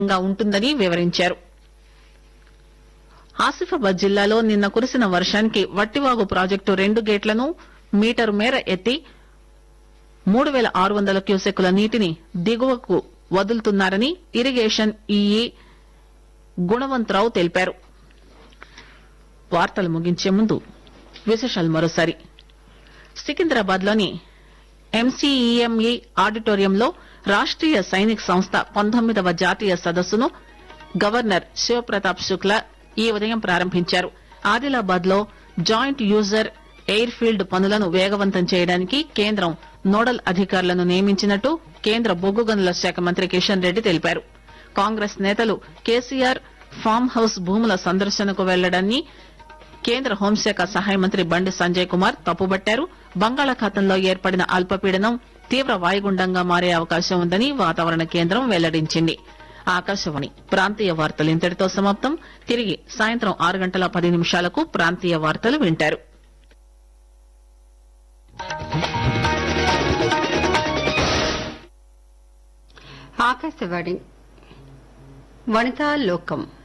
గా ఉంటుందని వివరించారు ఆసిఫాబాద్ జిల్లాలో నిన్న కురిసిన వర్షానికి వట్టివాగు ప్రాజెక్టు రెండు గేట్లను మీటరు మేర ఎత్తి మూడు పేల ఆరు వందల క్యూసెక్కుల నీటిని దిగువకు వదులుతున్నారని ఇరిగేషన్ ఈఈ గుణవంతరావు తెలిపారు వార్తలు ముగించే ముందు విశేషాలు మరోసారి సికింద్రాబాద్ లోని ఎంసీఈఎంఈ ఆడిటోరియంలో రాష్టీయ సైనిక్ సంస్థ పంతొమ్మిదవ జాతీయ సదస్సును గవర్నర్ శివప్రతాప్ శుక్లా ఈ ఉదయం ప్రారంభించారు ఆదిలాబాద్ లో జాయింట్ యూజర్ ఎయిర్ ఫీల్డ్ పనులను వేగవంతం చేయడానికి కేంద్రం నోడల్ అధికారులను నియమించినట్టు కేంద్ర బొగ్గు గనుల శాఖ మంత్రి కిషన్ రెడ్డి తెలిపారు కాంగ్రెస్ నేతలు కేసీఆర్ ఫామ్ హౌస్ భూముల సందర్శనకు వెళ్లడాన్ని కేంద్ర హోంశాఖ సహాయ మంత్రి బండి సంజయ్ కుమార్ తప్పుబట్టారు బంగాళాఖాతంలో ఏర్పడిన అల్పపీడనం తీవ్ర వాయుగుండంగా మారే అవకాశం ఉందని వాతావరణ కేంద్రం వెల్లడించింది ఆకాశవాణి ప్రాంతీయ వార్తలు ఇంతటితో సమాప్తం తిరిగి సాయంత్రం ఆరు గంటల పది నిమిషాలకు ప్రాంతీయ వార్తలు వింటారు ఆకాశవాణి వనితా లోకం